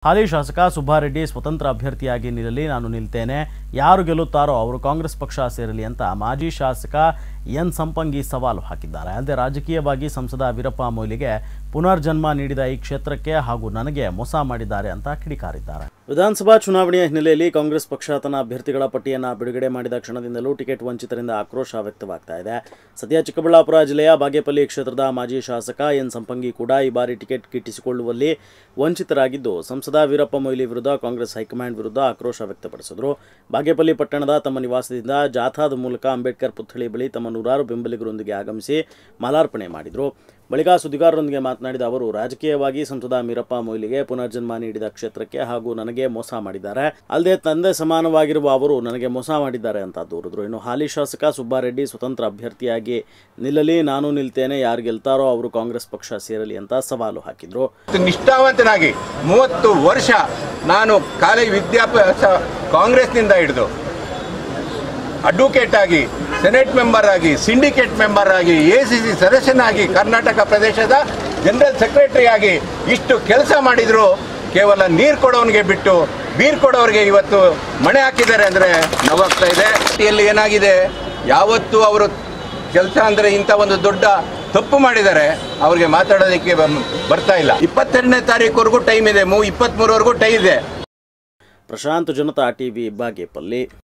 ಹಾಲಿ ಶಾಸಕ ಸುಬ್ಬಾರೆಡ್ಡಿ ಸ್ವತಂತ್ರ ಅಭ್ಯರ್ಥಿಯಾಗಿ ನಿಲ್ಲಲಿ ನಾನು ನಿಲ್ತೇನೆ ಯಾರು ಗೆಲ್ಲುತ್ತಾರೋ ಅವರು ಕಾಂಗ್ರೆಸ್ ಪಕ್ಷ ಸೇರಲಿ ಅಂತ ಮಾಜಿ ಶಾಸಕ ಎನ್ ಸಂಪಂಗಿ ಸವಾಲು ಹಾಕಿದ್ದಾರೆ ಅಲ್ಲದೆ ರಾಜಕೀಯವಾಗಿ ಸಂಸದ ವೀರಪ್ಪ ಮೊಯ್ಲಿಗೆ ಪುನರ್ಜನ್ಮ ನೀಡಿದ ಈ ಕ್ಷೇತ್ರಕ್ಕೆ ಹಾಗೂ ನನಗೆ ಮೋಸ ಮಾಡಿದ್ದಾರೆ ಅಂತ ಕಿಡಿಕಾರಿದ್ದಾರೆ ವಿಧಾನಸಭಾ ಚುನಾವಣೆಯ ಹಿನ್ನೆಲೆಯಲ್ಲಿ ಕಾಂಗ್ರೆಸ್ ಪಕ್ಷ ತನ್ನ ಅಭ್ಯರ್ಥಿಗಳ ಪಟ್ಟಿಯನ್ನು ಬಿಡುಗಡೆ ಮಾಡಿದ ಕ್ಷಣದಿಂದಲೂ ಟಿಕೆಟ್ ವಂಚಿತರಿಂದ ಆಕ್ರೋಶ ವ್ಯಕ್ತವಾಗ್ತಾ ಇದೆ ಸದ್ಯ ಚಿಕ್ಕಬಳ್ಳಾಪುರ ಜಿಲ್ಲೆಯ ಬಾಗೇಪಲ್ಲಿ ಕ್ಷೇತ್ರದ ಮಾಜಿ ಶಾಸಕ ಎನ್ ಸಂಪಂಗಿ ಕೂಡ ಈ ಬಾರಿ ಟಿಕೆಟ್ ಗಿಟ್ಟಿಸಿಕೊಳ್ಳುವಲ್ಲಿ ವಂಚಿತರಾಗಿದ್ದು ಸಂಸದ ವೀರಪ್ಪ ಮೊಯ್ಲಿ ವಿರುದ್ಧ ಕಾಂಗ್ರೆಸ್ ಹೈಕಮಾಂಡ್ ವಿರುದ್ಧ ಆಕ್ರೋಶ ವ್ಯಕ್ತಪಡಿಸಿದರು ಬಾಗೇಪಲ್ಲಿ ಪಟ್ಟಣದ ತಮ್ಮ ನಿವಾಸದಿಂದ ಜಾಥಾದ ಮೂಲಕ ಅಂಬೇಡ್ಕರ್ ಪುತ್ಥಳಿ ಬಳಿ ತಮ್ಮ ನೂರಾರು ಬೆಂಬಲಿಗರೊಂದಿಗೆ ಆಗಮಿಸಿ ಮಾಲಾರ್ಪಣೆ ಮಾಡಿದರು ಬಳಿಕ ಸುದ್ದಿಗಾರರೊಂದಿಗೆ ಮಾತನಾಡಿದ ಅವರು ರಾಜಕೀಯವಾಗಿ ಸಂಸದ ವೀರಪ್ಪ ಮೊಯ್ಲಿಗೆ ಪುನರ್ಜನ್ಮ ನೀಡಿದ ಕ್ಷೇತ್ರಕ್ಕೆ ಹಾಗೂ ನನಗೆ ಮೋಸ ಮಾಡಿದ್ದಾರೆ ಅಲ್ಲದೆ ತಂದೆ ಸಮಾನವಾಗಿರುವ ಅವರು ನನಗೆ ಮೋಸ ಮಾಡಿದ್ದಾರೆ ಅಂತ ದೂರಿದ್ರು ಇನ್ನು ಹಾಲಿ ಶಾಸಕ ಸುಬ್ಬಾರೆಡ್ಡಿ ಸ್ವತಂತ್ರ ಅಭ್ಯರ್ಥಿಯಾಗಿ ನಿಲ್ಲಲಿ ನಾನು ನಿಲ್ತೇನೆ ಯಾರು ಗೆಲ್ತಾರೋ ಅವರು ಕಾಂಗ್ರೆಸ್ ಪಕ್ಷ ಸೇರಲಿ ಅಂತ ಸವಾಲು ಹಾಕಿದ್ರು ಮತ್ತು ನಿಷ್ಠಾವಂತನಾಗಿ ಮೂವತ್ತು ವರ್ಷ ನಾನು ಕಾಲೇಜ್ ವಿದ್ಯಾಭ್ಯಾಸ ಕಾಂಗ್ರೆಸ್ನಿಂದ ಹಿಡಿದು ಅಡ್ವೊಕೇಟ್ ಆಗಿ ಸೆನೆಟ್ ಮೆಂಬರ್ ಆಗಿ ಸಿಂಡಿಕೇಟ್ ಮೆಂಬರ್ ಆಗಿ ಎ ಸಿ ಸಿ ಸದಸ್ಯನಾಗಿ ಕರ್ನಾಟಕ ಪ್ರದೇಶದ ಜನರಲ್ ಸೆಕ್ರೆಟರಿ ಆಗಿ ಇಷ್ಟು ಕೆಲಸ ಮಾಡಿದ್ರು ಕೇವಲ ನೀರು ಕೊಡೋನಿಗೆ ಬಿಟ್ಟು ಬೀರ್ ಕೊಡೋರಿಗೆ ಇವತ್ತು ಮಣೆ ಹಾಕಿದ್ದಾರೆ ಅಂದರೆ ನೋವಾಗ್ತಾ ಇದೆ ಇಲ್ಲಿ ಏನಾಗಿದೆ ಯಾವತ್ತೂ ಅವರು ಕೆಲಸ ಅಂದರೆ ಇಂಥ ಒಂದು ದೊಡ್ಡ ತಪ್ಪು ಮಾಡಿದ್ದಾರೆ ಅವ್ರಿಗೆ ಮಾತಾಡೋದಕ್ಕೆ ಬ- ಬರ್ತಾ ಇಲ್ಲ ಇಪ್ಪತ್ತೆರಡನೇ ತಾರೀಕುವರೆಗೂ ಟೈಮ್ ಇದೆ ಮೂ ಇಪ್ಪತ್ತ್ಮೂರವರೆಗೂ ಟೈಮ್ ಇದೆ ಪ್ರಶಾಂತ್ ಜನತಾ ಟಿವಿ ಬಾಗೇಪಲ್ಲಿ